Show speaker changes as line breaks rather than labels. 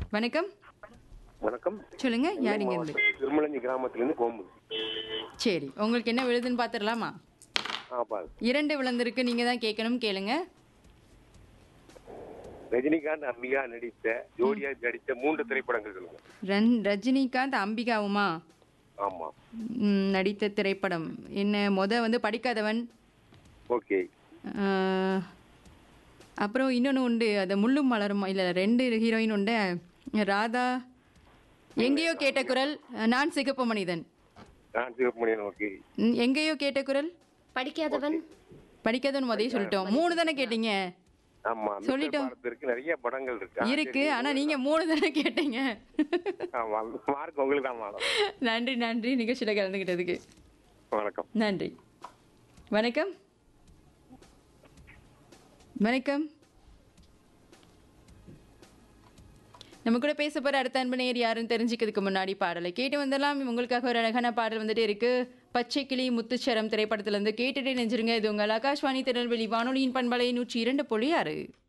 வணக்கம்
வணக்கம்
சொல்லுங்க யார் இங்க இருந்து
திருமலஞ்சி கிராமத்திலிருந்து கோம்பு
சரி உங்களுக்கு என்ன விழுதுன்னு பார்த்துடலாமா
ஆப்பா
இரண்டு விழுந்திருக்கு நீங்க தான் கேட்கணும் கேளுங்க
ரஜினிகாந்த் அம்பிகா நடித்த ஜோடியா நடித்த மூன்று திரைப்படங்கள் சொல்லுங்க
ரன் ரஜினிகாந்த் அம்பிகாவுமா
ஆமா
ம், நடித்த திரைப்படம் என்ன மொத வந்து படிக்காதவன்
ஓகே
ஆஹ், அப்புறம் இன்னொன்று உண்டு அது முள்ளும் மலரும் இல்லை ரெண்டு ஹீரோயின் உண்டு ராதா எங்கேயோ கேட்ட குரல் நான் சிகப்பு மனிதன்
நான் சிவப்புமணியன் ஓகே
ம், எங்கேயோ கேட்ட குரல்
படிக்காதவன்
படிக்காதவன் முதல்ல சொல்லிட்டோம் மூணு தானே கேட்டீங்க
ஆமா
சொல்லிட்டோம்.
பாடத்திற்கு நிறைய படங்கள் இருக்கு
இருக்கு ஆனா நீங்க மூணு தானே கேட்டீங்க
ஆமா மார்க் உங்களுக்கு தான் மேடம்
நன்றி நன்றி நிகழ்ச்சியில கலந்துக்கிட்டதுக்கு
வணக்கம்
நன்றி வணக்கம் வணக்கம் நம்ம கூட பேச போற அடுத்த அன்பு நேர் யாருன்னு தெரிஞ்சுக்கிறதுக்கு முன்னாடி பாடலை கேட்டு வந்தெல்லாம் உங்களுக்காக ஒரு அழகான பாடல் வந்துட்டு இருக்கு பச்சை கிளி முத்துச்சரம் திரைப்படத்துல இருந்து கேட்டுட்டே நெஞ்சிருங்க இது உங்கள் ஆகாஷ்வாணி திருநெல்வேலி வானொலியின் பண்பலை நூற்றி இரண்டு புள்ளி ஆறு